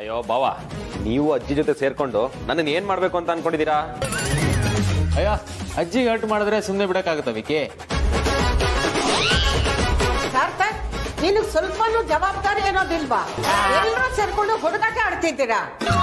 ಅಯ್ಯೋ ಬಾವ ನೀವು ಅಜ್ಜಿ ಜೊತೆ ಸೇರ್ಕೊಂಡು ನನ್ನ ಏನ್ ಮಾಡ್ಬೇಕು ಅಂತ ಅನ್ಕೊಂಡಿದೀರಾ ಅಯ್ಯ ಅಜ್ಜಿ ಹರ್ಟ್ ಮಾಡಿದ್ರೆ ಸುಮ್ಮನೆ ಬಿಡಕ್ಕಾಗತ್ತ ವಿಕಿ ಸಾರ್ಥಕ್ ನಿನಗ್ ಸ್ವಲ್ಪನೂ ಜವಾಬ್ದಾರಿ ಅನ್ನೋದಿಲ್ವಾ ಎಲ್ಲರೂ ಸೇರ್ಕೊಂಡು ಹುಡುಗಾಟ ಆಡ್ತಿದ್ದೀರಾ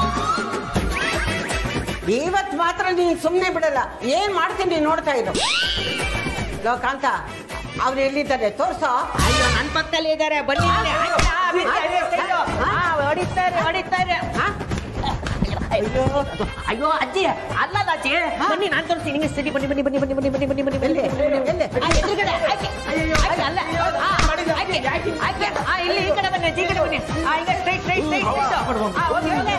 ಇವತ್ ಮಾತ್ರ ನೀನ್ ಸುಮ್ನೆ ಬಿಡಲ್ಲ ಏನ್ ಮಾಡ್ತೀನಿ ನೋಡ್ತಾ ಇರು ಲೋಕಾಂತ ಅವ್ರು ಎಲ್ಲಿದ್ದಾರೆ ತೋರ್ಸೋ ಅಯ್ಯೋ ನನ್ ಪಕ್ಕದಲ್ಲಿ ಇದ್ದಾರೆ ಬನ್ನಿ ಇಲ್ಲಿ. ಹಾ, ಹೊಡಿತಾರೆ ಹೊಡಿತಾರೆ ಹಾ? ಅಯ್ಯೋ ಅಯ್ಯೋ ಅಜ್ಜಿ ಅಲ್ಲಲ್ಲ ಅಜ್ಜಿ ಬನ್ನಿ ನಾನ್ ತೋರಿಸ್ತೀನಿ ನಿಮಗೆ ಸರಿ ಬನ್ನಿ ಬನ್ನಿ ಬನ್ನಿ ಬನ್ನಿ ಬನ್ನಿ ಬನ್ನಿ ಬನ್ನಿ ಬನ್ನಿ ಎಲ್ಲಿ? ಎಲ್ಲಿ? ಆ, ಎದುರುಗಡೆ ಆಕೆ. ಆಕೆ ಅಲ್ಲ ಆ, ಆಕೆ, ಆಕೆ. ಆ, ಇಲ್ಲಿ ಈ ಕಡೆ ಬನ್ನಿ ಅಜ್ಜಿ, ಈ ಕಡೆ ಬನ್ನಿ ಆ, ಈಗ ಸ್ಟ್ರೈಟ್ ಸ್ಟ್ರೈಟ್ ಸ್ಟ್ರೈಟ್ ಆ, ಹೋಗಿ, ಹೋಗಿ.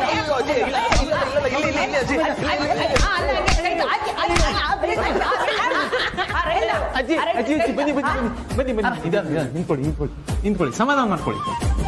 ಆ, ಅಲ್ಲ, ಹಂಗೆ straight. ಆಕೆ, ಆಕೆ, ಆ, ಬರೀ straight. ಆ, straight. ಆ, right. ಅಜ್ಜಿ ಆ, right, ಅಜ್ಜಿ ಅಜ್ಜಿ ಬನ್ನಿ ಬನ್ನಿ ಆ, ಬನ್ನಿ ಬನ್ನಿ ಬನ್ನಿ ಇದ ಇದ, ನಿಂತ್ಕೊಳ್ಳಿ ನಿಂತ್ಕೊಳ್ಳಿ ನಿಂತ್ಕೊಳ್ಳಿ ಸಮಾಧಾನ ಮಾಡ್ಕೊಳ್ಳಿ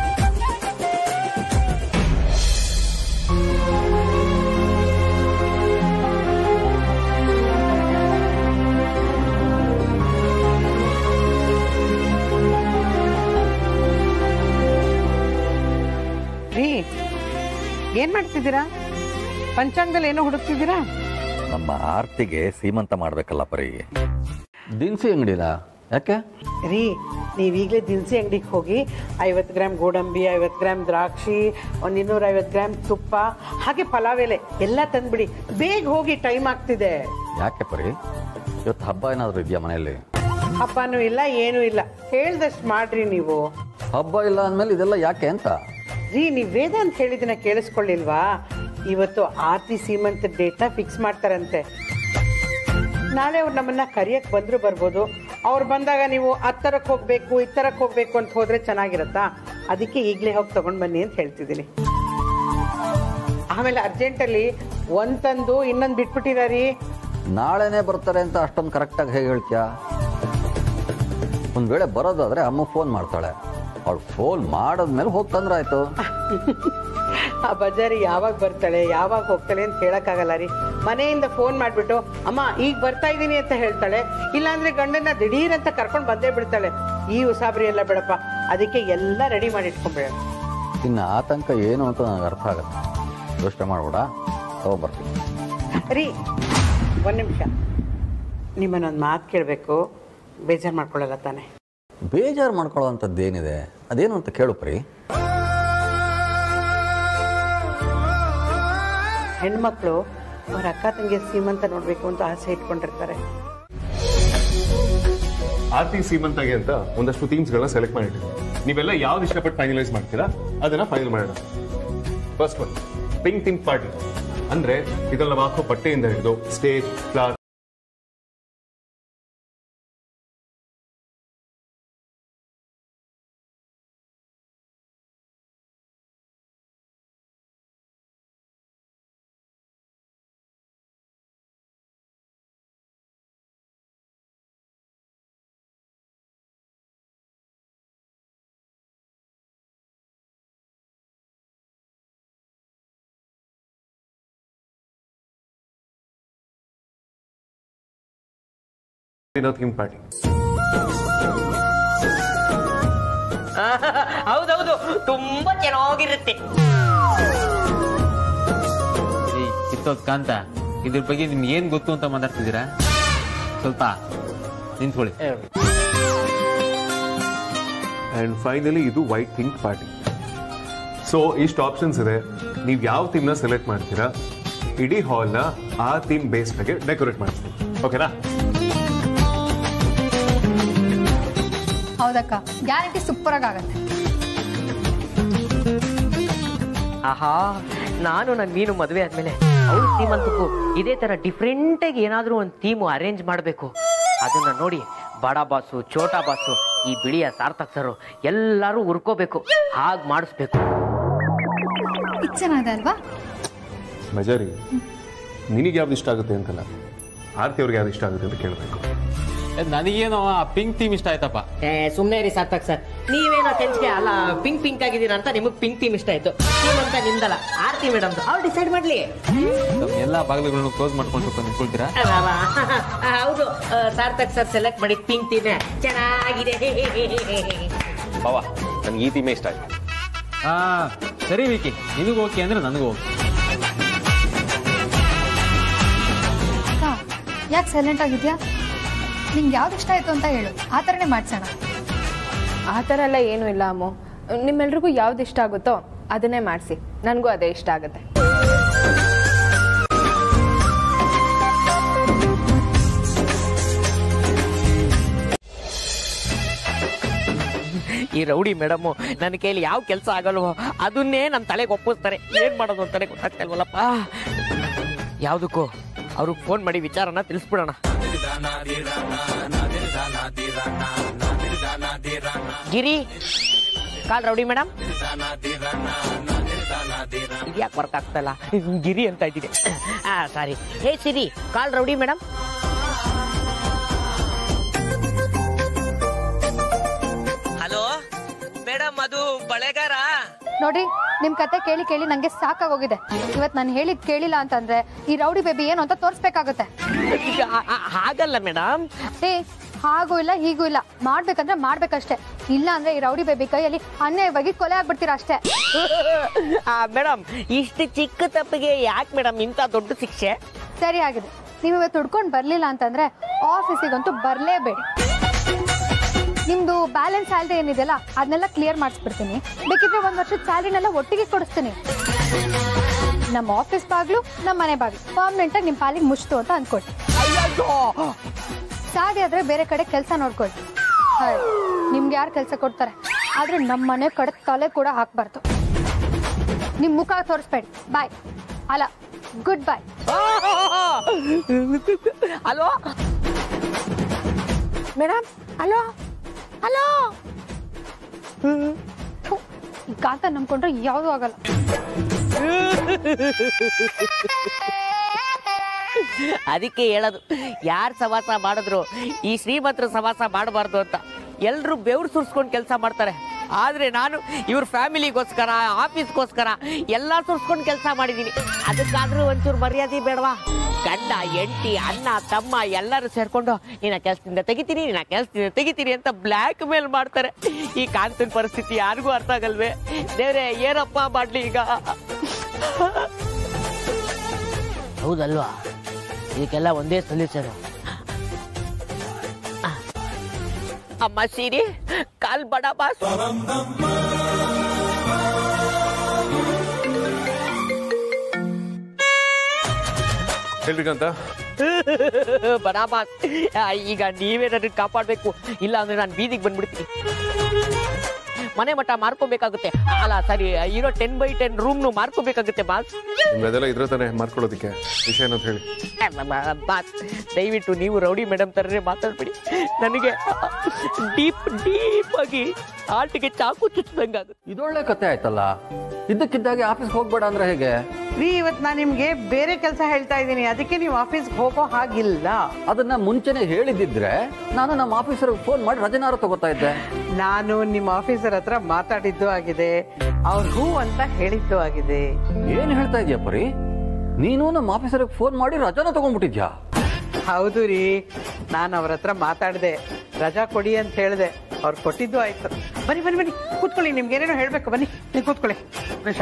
ರೀ ಏನ್ ಮಾಡ್ತಿದ್ದೀರಾ ಪಂಚಾಂಗದಲ್ಲಿ ಏನೋ ಹುಡುಕ್ತಿದ್ದೀರಾ ನಮ್ಮ ಆರ್ತಿಗೆ ಸೀಮಂತ ಮಾಡ್ಬೇಕಲ್ಲ ಪರಿ ದಿನಸಿ ಅಂಗಡಿಲ ಯಾಕೆ ರೀ ನೀವೀಗಲೇ ದಿನಸಿ ಅಂಗಡಿಗೆ ಹೋಗಿ ಐವತ್ತು ಗ್ರಾಮ್ ಗೋಡಂಬಿ ಐವತ್ತು ಗ್ರಾಮ್ ದ್ರಾಕ್ಷಿ ಒಂದು ಇನ್ನೂರ ಐವತ್ತು ಗ್ರಾಮ್ ತುಪ್ಪ ಹಾಗೆ ಪಲಾವ್ ಎಲೆ ಎಲ್ಲ ತಂದ್ಬಿಡಿ ಬೇಗ ಹೋಗಿ ಟೈಮ್ ಆಗ್ತಿದೆ ಯಾಕೆ ಪರಿ ಇವತ್ತು ಹಬ್ಬ ಏನಾದರೂ ಇದೆಯಾ ಮನೆಯಲ್ಲಿ ಹಬ್ಬನೂ ಇಲ್ಲ ಏನೂ ಇಲ್ಲ ಹೇಳ್ದಷ್ಟು ಮಾಡ್ರಿ ನೀವು ಹಬ್ಬ ಇಲ್ಲ ಅಂದಮೇಲೆ ಇದೆಲ್ಲ ಯಾಕೆ ಅಂತ ರೀ ನೀವು ವೇದ ಅಂತ ಹೇಳಿದನ್ನ ಕೇಳಿಸ್ಕೊಳ್ಳಿಲ್ವಾ ಇವತ್ತು ಆರ್ತಿ ಸೀಮಂತ ಡೇಟ್ನ ಫಿಕ್ಸ್ ಮಾಡ್ತಾರಂತೆ ನಾಳೆ ಅವ್ರು ನಮ್ಮನ್ನ ಕರಿಯಕ್ ಬಂದ್ರು ಬರ್ಬೋದು ಅವ್ರು ಬಂದಾಗ ನೀವು ಹತ್ತರಕ್ಕೆ ಹೋಗ್ಬೇಕು ಇತ್ತರಕ್ಕೆ ಹೋಗ್ಬೇಕು ಅಂತ ಹೋದ್ರೆ ಚೆನ್ನಾಗಿರತ್ತಾ ಅದಕ್ಕೆ ಈಗಲೇ ಹೋಗಿ ತಗೊಂಡ್ ಬನ್ನಿ ಅಂತ ಹೇಳ್ತಿದ್ದೀನಿ ಆಮೇಲೆ ಅರ್ಜೆಂಟಲ್ಲಿ ಒಂದ್ ತಂದು ಇನ್ನೊಂದು ಬಿಟ್ಬಿಟ್ಟಿದಾರಿ ನಾಳೆನೇ ಬರ್ತಾರೆ ಅಂತ ಅಷ್ಟೊಂದು ಕರೆಕ್ಟಾಗಿ ಹೇಗೆ ಹೇಳ್ತೀಯಾ ಒಂದು ವೇಳೆ ಬರೋದಾದ್ರೆ ಅಮ್ಮ ಫೋನ್ ಮಾಡ್ತಾಳೆ ಅವಳು ಫೋನ್ ಮಾಡಿದ್ಮೇಲೆ ಹೋಗಿ ತಂದ್ರೆ ಆಯ್ತು ಆ ಬಜಾರಿ ಯಾವಾಗ ಬರ್ತಾಳೆ ಯಾವಾಗ ಹೋಗ್ತಾಳೆ ಅಂತ ಹೇಳಕ್ಕಾಗಲ್ಲ ರೀ ಮನೆಯಿಂದ ಫೋನ್ ಮಾಡ್ಬಿಟ್ಟು ಅಮ್ಮ ಈಗ ಬರ್ತಾ ಇದ್ದೀನಿ ಅಂತ ಹೇಳ್ತಾಳೆ ಇಲ್ಲಾಂದ್ರೆ ಗಂಡನ ದಿಢೀರ್ ಅಂತ ಕರ್ಕೊಂಡು ಬಂದೇ ಬಿಡ್ತಾಳೆ ಈ ಉಸಾಬ್ರಿ ಎಲ್ಲ ಬೇಡಪ್ಪ ಅದಕ್ಕೆ ಎಲ್ಲ ರೆಡಿ ಮಾಡಿ ಇಟ್ಕೊಂಬೇಡ ಇನ್ನು ಆತಂಕ ಏನು ಅಂತ ನನಗೆ ಅರ್ಥ ಆಗುತ್ತೆ ಯೋಚನೆ ಮಾಡ್ಬೇಡ ತಗೊಂಬರ್ತೀನಿ ರೀ ಒಂದ್ ನಿಮಿಷ ನಿಮ್ಮನ್ನೊಂದು ಮಾತು ಕೇಳಬೇಕು ಬೇಜಾರು ಮಾಡ್ಕೊಳ್ಳಲ್ಲ ತಾನೆ ಬೇಜಾರು ಮಾಡ್ಕೊಳ್ಳೋ ಅಂಥದ್ದು ಏನಿದೆ ಅದೇನು ಅಂತ ಕೇಳು ಪರಿ ಹೆಣ್ಮಕ್ಳು ಅವ್ರ ಅಕ್ಕ ತಂಗಿ ಸೀಮಂತ ನೋಡ್ಬೇಕು ಅಂತ ಆಸೆ ಇಟ್ಕೊಂಡಿರ್ತಾರೆ ಆರ್ತಿ ಸೀಮಂತಾಗೆ ಅಂತ ಒಂದಷ್ಟು ಥೀಮ್ಸ್ ಗಳನ್ನ ಸೆಲೆಕ್ಟ್ ಮಾಡಿಟ್ಟಿದ್ದೀನಿ ನೀವೆಲ್ಲ ಯಾವ್ದು ಇಷ್ಟಪಟ್ಟು ಫೈನಲೈಸ್ ಮಾಡ್ತೀರಾ ಅದನ್ನ ಫೈನಲ್ ಮಾಡೋಣ first one pink theme party ಅಂದ್ರೆ ಇದೆಲ್ಲ ಹಾಕೋ ಬಟ್ಟೆಯಿಂದ ಹಿಡಿದು ಸ್ಟೇಜ್ ಕ್ಲಾಸ್ ಥೀಮ್ ಪಾರ್ಟಿ ಹೌದೌದು ತುಂಬಾ ಚೆನ್ನಾಗಿರುತ್ತೆ ಈ ಕಿತ್ತೋದ್ ಕಾಂತ ಇದ್ರ ಬಗ್ಗೆ ನಿಮ್ಗೆ ಏನ್ ಗೊತ್ತು ಅಂತ ಮಾತಾಡ್ತಿದ್ದೀರಾ ಸ್ವಲ್ಪ ನಿಂತ್ಕೊಳ್ಳಿ ಅಂಡ್ ಫೈನಲಿ ಇದು ವೈಟ್ ಥೀಮ್ ಪಾರ್ಟಿ ಸೊ ಇಷ್ಟು ಆಪ್ಷನ್ಸ್ ಇದೆ ನೀವು ಯಾವ ಥೀಮ್ನ ಸೆಲೆಕ್ಟ್ ಮಾಡ್ತೀರಾ ಇಡೀ ಹಾಲ್ನ ಆ ಥೀಮ್ ಬೇಸ್ ಬಗ್ಗೆ ಡೆಕೋರೇಟ್ ಮಾಡಿಸ್ತೀವಿ ಓಕೆನಾ ಹೌದಕ್ಕ ಗ್ಯಾರಂಟಿ ಸೂಪರ್ ಆಗಿ ಆಗತ್ತೆ ಆಹಾ ನಾನು ನನ್ನ ಮೀನು ಮದುವೆ ಆದ್ಮೇಲೆ ಅವ್ರ ಸೀಮಂತಕ್ಕೂ ಇದೇ ತರ ಡಿಫ್ರೆಂಟ್ ಆಗಿ ಏನಾದ್ರೂ ಒಂದು ಥೀಮು ಅರೇಂಜ್ ಮಾಡಬೇಕು ಅದನ್ನ ನೋಡಿ ಬಡ ಬಾಸು ಛೋಟಾ ಬಾಸು ಈ ಬಿಳಿಯ ಸಾರ್ಥಕ್ ಸರು ಎಲ್ಲರೂ ಉರ್ಕೋಬೇಕು ಹಾಗೆ ಮಾಡಿಸ್ಬೇಕು ಇದು ಚೆನ್ನಾಗಿದೆ ಅಲ್ವಾ ಮಜಾರಿ ನಿನಗೆ ಯಾವ್ದು ಇಷ್ಟ ಆಗುತ್ತೆ ಅಂತಲ್ಲ ಆರ್ತಿ ಅವ್ರಿಗೆ ಯಾವ್ದು ಇಷ್ಟ ಆಗುತ್ತೆ ಅಂತ ಕೇಳಬೇಕು ಏ, ನನಗೇನೋ ಆ ಪಿಂಕ್ ಥೀಮ್ ಇಷ್ಟ ಆಯ್ತಪ್ಪ ಏ ಸುಮ್ಮನೆ ರೀ ಸಾರ್ಥಕ್ ಸರ್ ನೀವೇನೋ ತೆಂಚ್ಗೆ ಅಲ್ಲ ಪಿಂಕ್ ಪಿಂಕ್ ಆಗಿದ್ದೀರಾ ಅಂತ ನಿಮಗೆ ಪಿಂಕ್ ಥೀಮ್ ಇಷ್ಟ ಆಯ್ತು ಥೀಮ್ ಅಂತ ನಿಮ್ದಲ್ಲ ಆರ್ತಿ ಮೇಡಮ್ ಅವ್ರು ಡಿಸೈಡ್ ಮಾಡ್ಲಿ ಎಲ್ಲಾ ಬಾಗಿಲುಗಳನ್ನು ಕ್ಲೋಸ್ ಮಾಡ್ಕೊಂಡು ಸ್ವಲ್ಪ ನಿಂತ್ಕೊಳ್ತೀರಾ ಅಬ್ಬಬ್ಬ. ಹೌದು ಆ, ಸಾರ್ಥಕ್ ಸರ್ ಸೆಲೆಕ್ಟ್ ಮಾಡಿದ ಪಿಂಕ್ ಥೀಮ್ ಚೆನ್ನಾಗಿದೆ ಬಾವ ನನ್ಗೆ ಈ ಥೀಮೇ ಇಷ್ಟ ಆಯ್ತು ಹಾ ಸರಿ ವಿಕಿ ನಿನಗೂ ಓಕೆ ಅಂದ್ರೆ ನನಗೂ ಓಕೆ ಅಕ್ಕ ಯಾಕೆ ಸೈಲೆಂಟ್ ಆಗಿದ್ಯಾ ನಿಂಗೆ ಯಾವ್ದು ಇಷ್ಟ ಆಯ್ತು ಅಂತ ಹೇಳು ಆ ಥರನೇ ಮಾಡ್ಸೋಣ ಆ ಥರ ಎಲ್ಲ ಏನೂ ಇಲ್ಲ ಅಮ್ಮು ನಿಮ್ಮೆಲ್ರಿಗೂ ಯಾವ್ದು ಇಷ್ಟ ಆಗುತ್ತೋ ಅದನ್ನೇ ಮಾಡಿಸಿ ನನಗೂ ಅದೇ ಇಷ್ಟ ಆಗುತ್ತೆ ಈ ರೌಡಿ ಮೇಡಮ್ ನನ್ನ ಕೈಲಿ ಯಾವ ಕೆಲಸ ಆಗಲ್ವೋ ಅದನ್ನೇ ನನ್ನ ತಲೆಗೆ ಒಪ್ಪಿಸ್ತಾರೆ ಏನ್ ಮಾಡೋದು ಅಂತಾನೆ ಗೊತ್ತಾಗ್ತಾ ಇಲ್ವಲ್ಲಪ್ಪ ಯಾವುದಕ್ಕೂ ಅವ್ರಿಗೆ ಫೋನ್ ಮಾಡಿ ವಿಚಾರನ ತಿಳಿಸ್ಬಿಡೋಣ ಗಿರಿ ಕಾಲ್ ರೌಡಿ ಮೇಡಮ್ ಇದ್ಯಾಕೆ ವರ್ಕ್ ಆಗ್ತಾ ಇಲ್ಲ ಗಿರಿ ಅಂತ ಇದ್ದೀನಿ ಆ sorry hey Siri call rowdy madam hello madam ಅದು ಬಳೆಗಾರ ನೋಡ್ರಿ ನಿಮ್ ಕತೆ ಕೇಳಿ ಕೇಳಿ ನಂಗೆ ಸಾಕಾಗೋಗಿದೆ ಇವತ್ ನಾನು ಹೇಳಿದ್ ಕೇಳಿಲ್ಲ ಅಂತಂದ್ರೆ ಈ ರೌಡಿ ಬೇಬಿ ಏನು ಅಂತ ತೋರ್ಸ್ಬೇಕಾಗುತ್ತೆ ಆ- ಆ- ಹಾಗಲ್ಲ ಮೇಡಮ್ ಏ ಹಾಗೂ ಇಲ್ಲ ಹೀಗೂ ಇಲ್ಲ ಮಾಡ್ಬೇಕಂದ್ರೆ ಮಾಡ್ಬೇಕಷ್ಟೇ ಇಲ್ಲ ಅಂದ್ರೆ ಈ ರೌಡಿ ಬೇಬಿ ಕೈಯಲ್ಲಿ ಅನ್ಯಾಯವಾಗಿ ಕೊಲೆ ಆಗ್ಬಿಡ್ತೀರಾ ಅಷ್ಟೇ ಮೇಡಮ್ ಇಷ್ಟು ಚಿಕ್ಕ ತಪ್ಪಿಗೆ ಯಾಕೆ ಮೇಡಮ್ ಇಂಥ ದೊಡ್ಡ ಶಿಕ್ಷೆ ಸರಿ ಆಗಿದೆ ನೀವು ಇವತ್ತು ಹುಡ್ಕೊಂಡು ಬರ್ಲಿಲ್ಲ ಅಂತಂದ್ರೆ ಆಫೀಸಿಗಂತೂ ಬರ್ಲೇಬೇಡಿ ನಿಮ್ದು ಬ್ಯಾಲೆನ್ಸ್ ಸ್ಯಾಲ್ರಿ ಏನಿದೆಯಲ್ಲ ಅದನ್ನೆಲ್ಲ ಕ್ಲಿಯರ್ ಮಾಡಿಸ್ಬಿಡ್ತೀನಿ ಬೇಕಿದ್ರೆ ಒಂದ್ ವರ್ಷದ ಸ್ಯಾಲ್ರಿನೆಲ್ಲ ಒಟ್ಟಿಗೆ ಕೊಡಿಸ್ತೀನಿ ನಮ್ಮ ಆಫೀಸ್ ಬಾಗ್ಲು ನಮ್ಮ ಮನೆ ಬಾಗ್ಲು ಪರ್ಮನೆಂಟ್ ಆಗಿ ನಿಮ್ ಪಾಲಿಗೆ ಮುಚ್ತು ಅಂತ ಅನ್ಕೊಳ್ರಿ ಸಾಧ್ಯ ಆದ್ರೆ ಬೇರೆ ಕಡೆ ಕೆಲಸ ನೋಡ್ಕೊಳ್ಳಿ ಹಾಯ್ ನಿಮ್ಗೆ ಯಾರು ಕೆಲಸ ಕೊಡ್ತಾರೆ ಆದ್ರೆ ನಮ್ಮ ಮನೆ ಕಡೆ ತಲೆ ಕೂಡ ಹಾಕ್ಬಾರ್ದು ನಿಮ್ ಮುಖ ತೋರಿಸ್ಬೇಡಿ ಬಾಯ್ ಅಲ್ಲ good bye hello madam hello hello ಥು, ಈ ಕಾಂತ ನಂಬ್ಕೊಂಡ್ರೆ ಯಾವುದು ಆಗಲ್ಲ ಅದಕ್ಕೆ ಹೇಳೋದು ಯಾರು ಸವಾಸ ಮಾಡಿದ್ರು ಈ ಶ್ರೀಮಂತರ ಸವಾಸ ಮಾಡಬಾರ್ದು ಅಂತ ಎಲ್ಲರೂ ಬೆವ್ರು ಸುರ್ಸ್ಕೊಂಡು ಕೆಲಸ ಮಾಡ್ತಾರೆ ಆದ್ರೆ ನಾನು ಇವ್ರ ಫ್ಯಾಮಿಲಿಗೋಸ್ಕರ ಆಫೀಸ್ಗೋಸ್ಕರ ಎಲ್ಲ ಸುರ್ಸ್ಕೊಂಡು ಕೆಲಸ ಮಾಡಿದ್ದೀನಿ ಅದಕ್ಕಾದ್ರೂ ಒಂಚೂರು ಮರ್ಯಾದೆ ಬೇಡವಾ ಗಂಡ ಎಂಟಿ ಅಣ್ಣ ತಮ್ಮ ಎಲ್ಲರೂ ಸೇರ್ಕೊಂಡು ನಿನ್ನ ಕೆಲಸದಿಂದ ತೆಗಿತೀನಿ ನಿನ್ನ ಕೆಲಸದಿಂದ ತೆಗಿತೀನಿ ಅಂತ ಬ್ಲ್ಯಾಕ್ ಮೇಲ್ ಮಾಡ್ತಾರೆ ಈ ಕಾಂತನ ಪರಿಸ್ಥಿತಿ ಯಾರಿಗೂ ಅರ್ಥ ಆಗಲ್ವೇ ದೇವ್ರೆ ಏನಪ್ಪ ಮಾಡ್ಲಿ ಈಗ ಹೌದಲ್ವಾ ಇದಕ್ಕೆಲ್ಲ ಒಂದೇ ಸೊಲ್ಯೂಷನ್ ಅಮ್ಮ ಸೀರಿ ಕಾಲ್ ಬಡ ಬಾಸ್ ಹೇಳ್ರಿ ಅಂತ ಬಡ ಬಾಸ್ ಆ, ಈಗ ನೀವೇ ನನ್ನ ಕಾಪಾಡ್ಬೇಕು ಇಲ್ಲ ಅಂದ್ರೆ ನಾನು ಬೀದಿಗೆ ಬಂದ್ಬಿಡ್ತೀನಿ ಮನೆ ಮಠ ಮಾರ್ಕೋಬೇಕಾಗುತ್ತೆ ಅಲ್ಲ ಸರಿ ಇರೋ ಟೆನ್ ಬೈ ಟೆನ್ ರೂಮ್ನು ಮಾರ್ಕೋಬೇಕಾಗುತ್ತೆ ಬಾಸ್ ನಿಮ್ಗದೆಲ್ಲ ಇದ್ರ ತಾನೆ ಮಾಡ್ಕೊಳ್ಳೋದಕ್ಕೆ ವಿಷಯ ಏನಂತ ಹೇಳಿ ಬಾಸ್ ದಯವಿಟ್ಟು ನೀವು ರೌಡಿ ಮೇಡಮ್ ತರನೇ ಮಾತಾಡ್ಬಿಡಿ ನನಗೆ ಡೀಪ್ ಡೀಪ್ ಆಗಿ ಆಟಿಗೆ ಚಾಕು ಚುಚ್ಚಿದಂಗಾಗುತ್ತೆ ಇದೊಳ್ಳೆ ಕತೆ ಆಯ್ತಲ್ಲ ಇದ್ದಕ್ಕಿದ್ದಾಗೆ ಆಫೀಸ್ಗೆ ಹೋಗ್ಬೇಡ ಅಂದ್ರೆ ಹೇಗೆ ರೀ ಇವತ್ತು ನಾನು ನಿಮಗೆ ಬೇರೆ ಕೆಲಸ ಹೇಳ್ತಾ ಇದ್ದೀನಿ ಅದಕ್ಕೆ ನೀವು ಆಫೀಸ್ಗೆ ಹೋಗೋ ಹಾಗಿಲ್ಲ ಅದನ್ನ ಮುಂಚೆನೆ ಹೇಳಿದಿದ್ರೆ ನಾನು ನಮ್ಮ ಆಫೀಸರ್ಗೆ ಫೋನ್ ಮಾಡಿ ರಜನಾರು ತಗೋತಾ ಇದ್ದೆ ನಾನು ನಿಮ್ಮ ಆಫೀಸರ್ ಹತ್ರ ಮಾತಾಡಿದ್ದು ಆಗಿದೆ ಅವ್ರು ಹೂ ಅಂತ ಹೇಳಿದ್ದು ಆಗಿದೆ ಏನ್ ಹೇಳ್ತಾ ಇದೀಯ ಪರಿ ನೀನು ನಮ್ಮ ಆಫೀಸರ್ಗೆ ಫೋನ್ ಮಾಡಿ ರಜಾನ ತಗೊಂಡ್ಬಿಟ್ಟಿದ್ಯಾ ಹೌದು ರೀ ನಾನು ಅವ್ರ ಹತ್ರ ಮಾತಾಡಿದೆ ರಜಾ ಕೊಡಿ ಅಂತ ಹೇಳಿದೆ ಅವ್ರು ಕೊಟ್ಟಿದ್ದು ಆಯ್ತು ಬನ್ನಿ ಬನ್ನಿ ಬನ್ನಿ ಕೂತ್ಕೊಳ್ಳಿ ನಿಮ್ಗೆ ಏನೇನೋ ಹೇಳ್ಬೇಕು ಬನ್ನಿ ನೀವು ಕೂತ್ಕೊಳ್ಳಿ ನಿಮಿಷ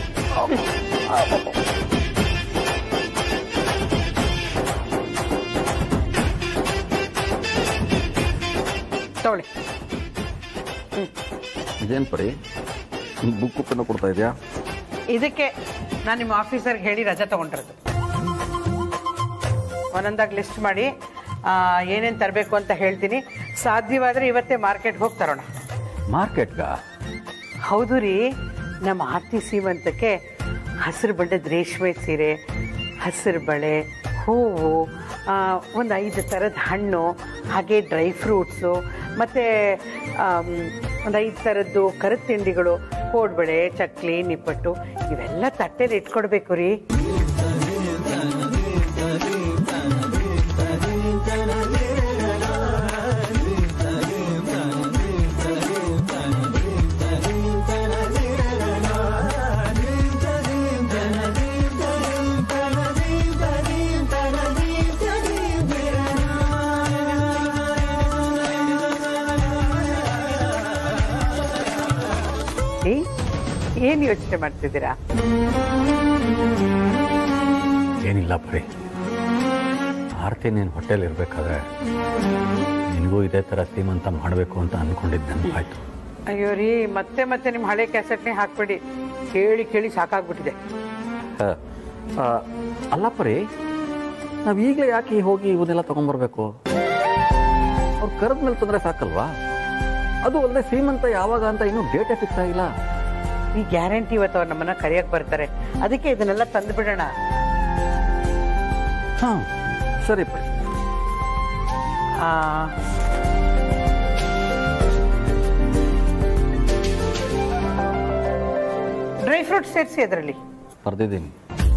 ತಗೊಳ್ಳಿ ಇದೇನ್ ಪರಿ ಬುಕ್ ಪೆನ್ನು ಕೊಡ್ತಾ ಇದೆಯಾ ಇದಕ್ಕೆ ನಾನು ನಿಮ್ಮ ಆಫೀಸರ್ಗೆ ಹೇಳಿ ರಜಾ ತಗೊಂಡಿರೋದು ಒಂದೊಂದಾಗಿ ಲಿಸ್ಟ್ ಮಾಡಿ ಏನೇನು ತರಬೇಕು ಅಂತ ಹೇಳ್ತೀನಿ ಸಾಧ್ಯವಾದರೆ ಇವತ್ತೇ ಮಾರ್ಕೆಟ್ ಹೋಗಿ ತರೋಣ ಮಾರ್ಕೆಟ್ಗ ಹೌದು ರೀ ನಮ್ಮ ಆರ್ತಿ ಸೀಮಂತಕ್ಕೆ ಹಸಿರು ಬಣ್ಣದ ರೇಷ್ಮೆ ಸೀರೆ ಹಸಿರು ಬಳೆ ಹೂವು ಒಂದು ಐದು ಥರದ ಹಣ್ಣು ಹಾಗೆ ಡ್ರೈ ಫ್ರೂಟ್ಸು ಮತ್ತು ಒಂದು ಐದು ಥರದ್ದು ಕರದ ತಿಂಡಿಗಳು ಕೋಡ್ಬಳೆ ಚಕ್ಲಿ ನಿಪ್ಪಟ್ಟು ಇವೆಲ್ಲ ತಟ್ಟೆಲಿ ಇಟ್ಕೊಡ್ಬೇಕು ರೀ ರೀ ಏನ್ ಯೋಚನೆ ಮಾಡ್ತಿದ್ದೀರಾ ಏನಿಲ್ಲ ಬರೀ ಆರತಿ ನೀನು ಹೊಟ್ಟೆಲಿ ಇರಬೇಕಾದ್ರೆ ನಿನಗೂ ಇದೇ ಥರ ಸೀಮಂತ ಮಾಡಬೇಕು ಅಂತ ಅಂದ್ಕೊಂಡಿದ್ದು ನೆನಪಾಯ್ತು ಅಯ್ಯೋ ರೀ ಮತ್ತೆ ಮತ್ತೆ ನಿಮ್ಮ ಹಳೆ ಕ್ಯಾಸೆಟ್ನೇ ಹಾಕ್ಬೇಡಿ ಕೇಳಿ ಕೇಳಿ ಸಾಕಾಗ್ಬಿಟ್ಟಿದೆ ಅಲ್ಲ ಪರಿ ನಾವು ಈಗಲೇ ಯಾಕೆ ಹೋಗಿ ಇವನ್ನೆಲ್ಲ ತೊಗೊಂಬರ್ಬೇಕು ಅವ್ರು ಕರೆದ ಮೇಲೆ ತಂದ್ರೆ ಸಾಕಲ್ವಾ ಅದು ಅಲ್ಲದೆ ಸೀಮಂತ ಯಾವಾಗ ಅಂತ ಇನ್ನೂ ಡೇಟೇ ಫಿಕ್ಸ್ ಆಗಿಲ್ಲ ಈ ಗ್ಯಾರಂಟಿ ಇವತ್ತು ಅವ್ರು ನಮ್ಮನ್ನ ಕರೆಯಕ್ ಬರ್ತಾರೆ ಅದಕ್ಕೆ ಇದನ್ನೆಲ್ಲ ತಂದು ಬಿಡೋಣ ಹಾಂ ಸರಿ ಪರಿ ಆ, ಡ್ರೈ ಫ್ರೂಟ್ಸ್ ಸೇರಿಸಿ ಅದರಲ್ಲಿ ಬರ್ದಿದ್ದೀನಿ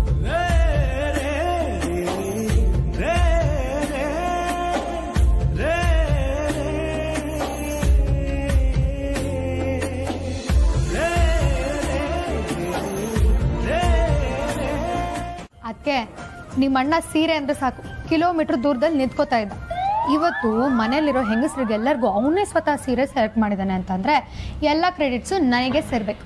ಅದಕ್ಕೆ ನಿಮ್ಮ ಅಣ್ಣ ಸೀರೆ ಅಂದ್ರೆ ಸಾಕು ಕಿಲೋಮೀಟರ್ ದೂರದಲ್ಲಿ ನಿಂತ್ಕೋತಾ ಇದ್ದ ಇವತ್ತು ಮನೇಲಿರೋ ಹೆಂಗಸರಿಗೆಲ್ಲರಿಗೂ ಅವನೇ ಸ್ವತಃ ಸೀರೆ ಸೆಲೆಕ್ಟ್ ಮಾಡಿದ್ದಾನೆ ಅಂತಂದ್ರೆ ಎಲ್ಲ ಕ್ರೆಡಿಟ್ಸು ನನಗೆ ಸೇರ್ಬೇಕು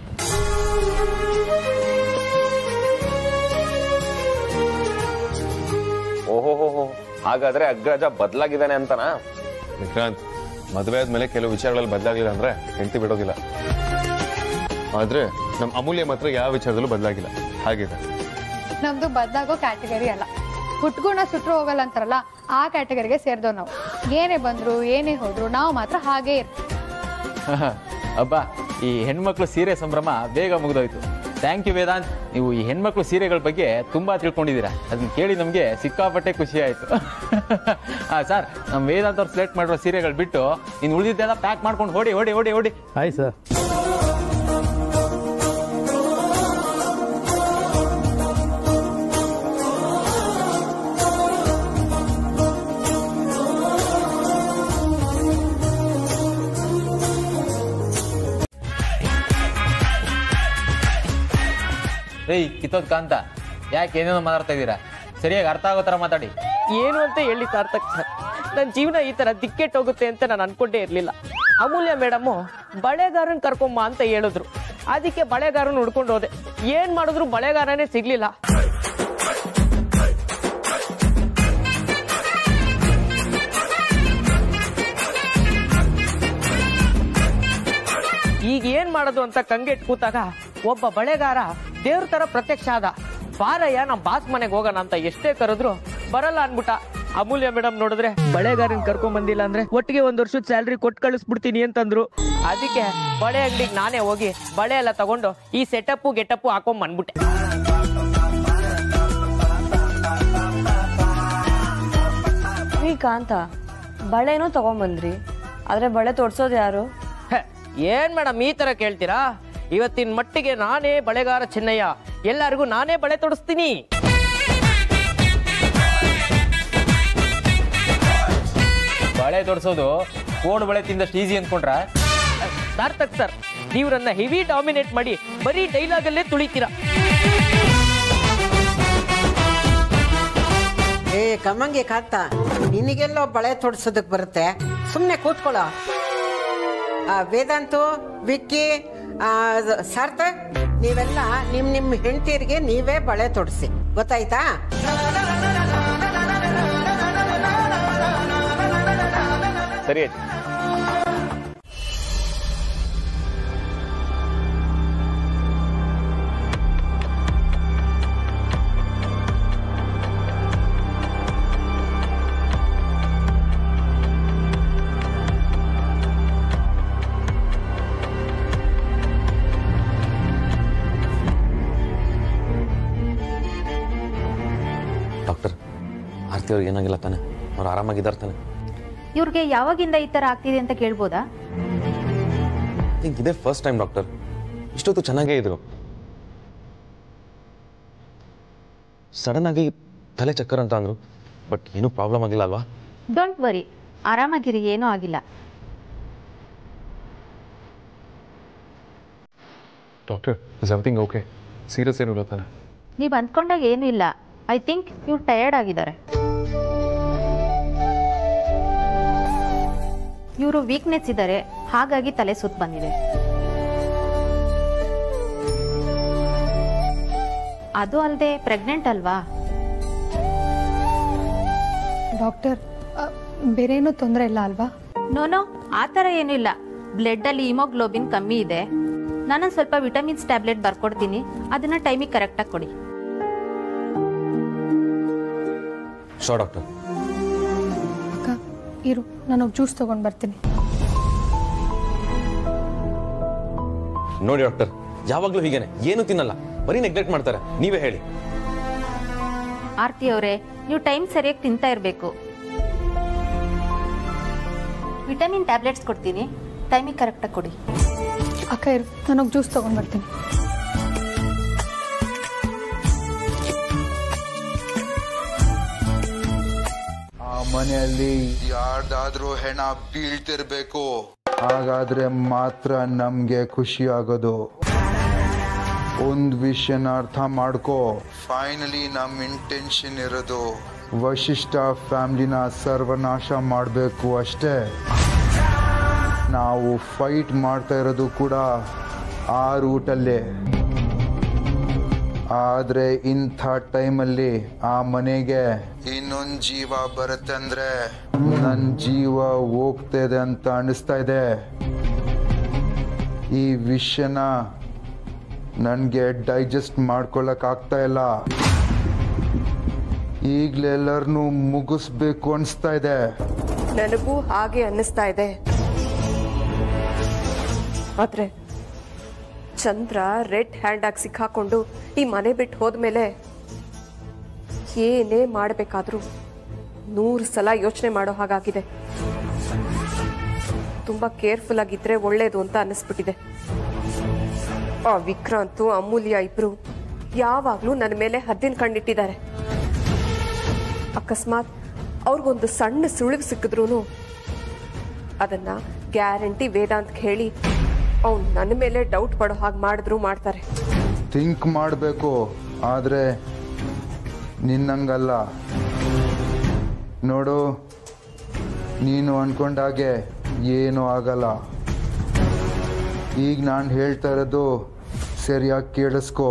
ಓಹೋ ಹಾಗಾದ್ರೆ ಅಗ್ರಜ ಬದಲಾಗಿದ್ದಾನೆ ಅಂತನಾ ವಿಕ್ರಾಂತ್ ಮದುವೆ ಆದ್ಮೇಲೆ ಕೆಲವು ವಿಚಾರಗಳಲ್ಲಿ ಬದಲಾಗಿಲ್ಲ ಅಂದ್ರೆ ಹೆಂಡತಿ ಬಿಡೋದಿಲ್ಲ ಆದ್ರೆ ನಮ್ಮ ಅಮೂಲ್ಯ ಮಾತ್ರ ಯಾವ ವಿಚಾರದಲ್ಲೂ ಬದಲಾಗಿಲ್ಲ ಹಾಗಿದೆ ನಮ್ದು ಬದಲಾಗೋ ಕ್ಯಾಟಗರಿ ಅಲ್ಲ ಹುಟ್ಗುಣ ಸುಟ್ರು ಹೋಗಲ್ಲ ಅಂತಾರಲ್ಲ ಆ ಕ್ಯಾಟಗರಿಗೆ ಸೇರಿದವ್ ನಾವು ಏನೇ ಬಂದ್ರು ಏನೇ ಹೋದ್ರು ನಾವು ಮಾತ್ರ ಹಾಗೇ ಇರ್ತೀವಿ ಅಬ್ಬಾ ಈ ಹೆಣ್ಮಕ್ಳು ಸೀರೆ ಸಂಭ್ರಮ ಬೇಗ ಮುಗಿದೋಯ್ತು ಥ್ಯಾಂಕ್ ಯು ವೇದಾಂತ್ ನೀವು ಈ ಹೆಣ್ಮಕ್ಳು ಸೀರೆಗಳ ಬಗ್ಗೆ ತುಂಬಾ ತಿಳ್ಕೊಂಡಿದ್ದೀರಾ ಅದನ್ನ ಕೇಳಿ ನಮಗೆ ಸಿಕ್ಕಾಪಟ್ಟೆ ಖುಷಿ ಆಯ್ತು ಹಾಂ ಸರ್ ನಮ್ಮ ವೇದಾಂತ್ ಅವ್ರು ಸೆಲೆಕ್ಟ್ ಮಾಡಿರೋ ಸೀರೆಗಳು ಬಿಟ್ಟು ಇನ್ನು ಉಳಿದಿದ್ದೆಲ್ಲ ಪ್ಯಾಕ್ ಮಾಡ್ಕೊಂಡು ಓಡಿ ಓಡಿ ಓಡಿ ಓಡಿ ಆಯ್ತು ಸರ್ ಏಯ್ ಕಿತ್ತೋದ್ ಕಾಂತ ಯಾಕೆ ಏನೇನೋ ಮಾತಾಡ್ತಾ ಇದ್ದೀರಾ ಸರಿಯಾಗಿ ಅರ್ಥ ಆಗೋ ಥರ ಮಾತಾಡಿ ಏನು ಅಂತ ಹೇಳಿ ಸಾರ್ಥಕ್ ಸರ್ ನನ್ನ ಜೀವನ ಈ ತರ ದಿಕ್ಕೆಟ್ ಹೋಗುತ್ತೆ ಅಂತ ನಾನು ಅನ್ಕೊಂಡೇ ಇರ್ಲಿಲ್ಲ ಅಮೂಲ್ಯ ಮೇಡಮ್ಮು ಬಳೆಗಾರನ್ ಕರ್ಕೊಂಬ ಅಂತ ಹೇಳಿದ್ರು ಅದಕ್ಕೆ ಬಳೆಗಾರನ್ ಹುಡ್ಕೊಂಡು ಹೋದೆ ಏನ್ ಮಾಡಿದ್ರು ಬಳೆಗಾರನೇ ಸಿಗ್ಲಿಲ್ಲ ಈಗ ಏನ್ ಮಾಡೋದು ಅಂತ ಕಂಗೆಟ್ ಕೂತಾಗ ಒಬ್ಬ ಬಳೆಗಾರ ದೇವ್ರ ತರ ಪ್ರತ್ಯಕ್ಷ ಆದ ಬಾರಯ್ಯ ನಮ್ ಬಾಸ್ ಮನೆಗೆ ಹೋಗೋಣ ಅಂತ ಎಷ್ಟೇ ಕರೆದ್ರು ಬರಲ್ಲ ಅನ್ಬಿಟ್ಟ ಅಮೂಲ್ಯ ಮೇಡಮ್ ನೋಡಿದ್ರೆ ಬಳೆಗಾರನ್ ಕರ್ಕೊಂಡ್ ಬಂದಿಲ್ಲ ಅಂದ್ರೆ ಒಟ್ಟಿಗೆ ಒಂದ್ ವರ್ಷದ ಸ್ಯಾಲ್ರಿ ಕೊಟ್ಟು ಕಳಿಸ್ಬಿಡ್ತೀನಿ ಅಂತಂದ್ರು ಅದಕ್ಕೆ ಬಳೆ ಅಂಗಡಿಗೆ ನಾನೇ ಹೋಗಿ ಬಳೆ ಎಲ್ಲ ತಗೊಂಡು ಈ ಸೆಟಪ್ಪು ಗೆಟಪ್ಪು ಹಾಕೊಂಡ್ ಬಂದ್ಬಿಟ್ಟೆ ಈ ಕಾಂತ ಬಳೆನೂ ತಗೊಂಬಂದ್ರಿ ಆದ್ರೆ ಬಳೆ ತೊಡ್ಸೋದು ಯಾರು ಹೆ, ಏನ್ ಮೇಡಮ್ ಈ ತರ ಕೇಳ್ತೀರಾ ಇವತ್ತಿನ ಮಟ್ಟಿಗೆ ನಾನೇ ಬಳೆಗಾರ ಚೆನ್ನಯ್ಯ ಎಲ್ಲರಿಗೂ ನಾನೇ ಬಳೆ ತೊಡಿಸ್ತೀನಿ ಬಳೆ ತೊಡ್ಸೋದು ಕೋಡ್ ಬಳೆ ತಿಂದಷ್ಟು ಈಸಿ ಅಂದ್ಕೊಂಡ್ರ ಸಾರ್ಥಕ್ ಸರ್ ನೀವು ನನ್ನ ಹೆವಿ ಡಾಮಿನೇಟ್ ಮಾಡಿ ಬರೀ ಡೈಲಾಗ್ ಅಲ್ಲೇ ತುಳಿತೀರಾ ಏ ಕಮ್ಮಂಗೆ ಕಾಂತ ನಿನಗೆಲ್ಲೋ ಬಳೆ ತೊಡ್ಸೋದಕ್ ಬರುತ್ತೆ ಸುಮ್ಮನೆ ಕೂತ್ಕೊಳ್ಳೋ ಆ, ವೇದಾಂತು ವಿಕ್ಕಿ ಆ, ಸಾರ್ಥಕ್ ನೀವೆಲ್ಲ ನಿಮ್ ನಿಮ್ ಹೆಂಡತಿಯರಿಗೆ ನೀವೇ ಬಳೆ ತೊಡ್ಸಿ ಗೊತ್ತಾಯ್ತಾ ಸರಿ ಅಜ್ಜಿ ಡಾಕ್ಟರ್ ಆರ್ತಿ ಅವ್ರಿಗೆ ಏನಾಗಿಲ್ಲ ತಾನೆ ಅವ್ರು ಆರಾಮಾಗಿದ್ದಾರೆ ತಾನೆ ಇವ್ರಿಗೆ ಯಾವಾಗಿಂದ ಈ ಥರ ಆಗ್ತಿದೆ ಅಂತ ಕೇಳ್ಬೋದಾ ಥಿಂಕ್ ಇದೇ ಫಸ್ಟ್ ಟೈಮ್ ಡಾಕ್ಟರ್ ಇಷ್ಟೊತ್ತು ಚೆನ್ನಾಗೇ ಇದ್ರು ಸಡನ್ ಆಗಿ ತಲೆ ಚಕ್ಕರ್ ಅಂತ ಅಂದ್ರು ಬಟ್ ಏನೂ ಪ್ರಾಬ್ಲಮ್ ಆಗಿಲ್ಲ ಅಲ್ವಾ ಡೋಂಟ್ ವರಿ ಆರಾಮಾಗಿರಿ ಏನೂ ಆಗಿಲ್ಲ doctor is everything okay serious ಏನು ಇಲ್ಲ ತಾನೆ ನೀವು ಅಂದ್ಕೊಂಡಾಗ ಏನೂ ಇಲ್ಲ ಐ ಥಿಂಕ್ ಇವ್ರು ಟಯರ್ಡ್ ಆಗಿದ್ದಾರೆ ಇವರು ವೀಕ್ನೆಸ್ ಇದ್ದಾರೆ ಹಾಗಾಗಿ ತಲೆ ಸುತ್ತ ಬಂದಿದೆ ಅದು ಅಲ್ಲದೆ ಪ್ರೆಗ್ನೆಂಟ್ ಅಲ್ವಾ ಡಾಕ್ಟರ್ ಅ, ಬೇರೆ ಏನೂ ತೊಂದರೆ ಇಲ್ಲ ಅಲ್ವಾ ನೋನೋ ಆ ಥರ ಏನೂ ಇಲ್ಲ ಬ್ಲಡ್ಡಲ್ಲಿ ಹಿಮೋಗ್ಲೋಬಿನ್ ಕಮ್ಮಿ ಇದೆ ನಾನು ಸ್ವಲ್ಪ ವಿಟಮಿನ್ಸ್ ಟ್ಯಾಬ್ಲೆಟ್ ಬರ್ಕೊಡ್ತೀನಿ ಅದನ್ನ ಟೈಮಿಗೆ ಕರೆಕ್ಟಾಗಿ ಕೊಡಿ ಶೋ ಡಾಕ್ಟರ್ ಅಕ್ಕ ಇರು ನಾನು ಜ್ಯೂಸ್ ತೊಗೊಂಡು ಬರ್ತೀನಿ ನೋಡಿ ಡಾಕ್ಟರ್ ಯಾವಾಗಲೂ ಹೀಗೇನೆ ಏನು ತಿನ್ನಲ್ಲ ಬರೀ ನೆಗ್ಲೆಕ್ಟ್ ಮಾಡ್ತಾರೆ ನೀವೇ ಹೇಳಿ ಆರ್ತಿ ಅವರೇ ನೀವು ಟೈಮ್ ಸರಿಯಾಗಿ ತಿಂತಾ ಇರಬೇಕು ವಿಟಮಿನ್ ಟ್ಯಾಬ್ಲೆಟ್ಸ್ ಕೊಡ್ತೀನಿ ಟೈಮಿಗೆ ಕರೆಕ್ಟಾಗಿ ಕೊಡಿ ಅಕ್ಕ ಇರು ನಾನು ಜ್ಯೂಸ್ ತೊಗೊಂಡು ಬರ್ತೀನಿ ಆ ಮನೆಯಲ್ಲಿ ಯಾರ್ದಾದ್ರೂ ಹೆಣ ಬೀಳ್ತಿರ್ಬೇಕು ಹಾಗಾದ್ರೆ ಮಾತ್ರ ನಮ್ಗೆ ಖುಷಿ ಆಗೋದು ಒಂದ್ ವಿಷಯನ ಅರ್ಥ ಮಾಡ್ಕೋ ಫೈನಲಿ ನಮ್ ಇಂಟೆನ್ಷನ್ ಇರೋದು ವಶಿಷ್ಠ ಫ್ಯಾಮಿಲಿನ ಸರ್ವನಾಶ ಮಾಡಬೇಕು ಅಷ್ಟೇ ನಾವು ಫೈಟ್ ಮಾಡ್ತಾ ಇರೋದು ಕೂಡ ಆ ರೂಟಲ್ಲೇ ಆದ್ರೆ ಇಂಥ ಟೈಮಲ್ಲಿ ಆ ಮನೆಗೆ ಇನ್ನೊಂದ್ ಜೀವ ಬರುತ್ತೆ ಅಂದ್ರೆ ನನ್ ಜೀವ ಹೋಗ್ತಾ ಅಂತ ಅನಿಸ್ತಾ ಇದೆ ಈ ವಿಷಯನ ನನಗೆ ಡೈಜೆಸ್ಟ್ ಮಾಡ್ಕೊಳಕ್ ಆಗ್ತಾ ಇಲ್ಲ ಈಗ್ಲೆಲ್ಲರನ್ನೂ ಮುಗಿಸ್ಬೇಕು ಅನಿಸ್ತಾ ಇದೆ ನನಗೂ ಹಾಗೆ ಅನ್ನಿಸ್ತಾ ಇದೆ ಆದ್ರೆ ಚಂದ್ರ ರೆಡ್ ಹ್ಯಾಂಡ್ ಆಗಿ ಸಿಕ್ಕಾಕೊಂಡು ಈ ಮನೆ ಬಿಟ್ಟು ಹೋದ್ಮೇಲೆ ಏನೇ ಮಾಡಬೇಕಾದ್ರೂ ನೂರು ಸಲ ಯೋಚನೆ ಮಾಡೋ ಹಾಗಾಗಿದೆ ತುಂಬಾ ಕೇರ್ಫುಲ್ ಆಗಿದ್ರೆ ಒಳ್ಳೇದು ಅಂತ ಅನ್ನಿಸ್ಬಿಟ್ಟಿದೆ ಆ ವಿಕ್ರಾಂತು ಅಮೂಲ್ಯ ಇಬ್ರು ಯಾವಾಗ್ಲೂ ನನ್ನ ಮೇಲೆ ಹದ್ದಿನ ಕಣ್ಣಿಟ್ಟಿದ್ದಾರೆ ಅಕಸ್ಮಾತ್ ಅವ್ರಿಗೊಂದು ಸಣ್ಣ ಸುಳಿವು ಸಿಕ್ಕಿದ್ರು ಅದನ್ನ ಗ್ಯಾರಂಟಿ ವೇದಾಂತ್ ಹೇಳಿ ಅವ್ನು ನನ್ನ ಮೇಲೆ ಡೌಟ್ ಪಡೋ ಹಾಗೆ ಮಾಡಿದ್ರು ಮಾಡ್ತಾರೆ ಥಿಂಕ್ ಮಾಡಬೇಕು ಆದರೆ ನಿನ್ನಂಗಲ್ಲ ನೋಡು ನೀನು ಅನ್ಕೊಂಡಾಗೆ ಏನೂ ಆಗಲ್ಲ ಈಗ ನಾನು ಹೇಳ್ತಾ ಇರೋದು ಸರಿಯಾಗಿ ಕೇಳಿಸ್ಕೊ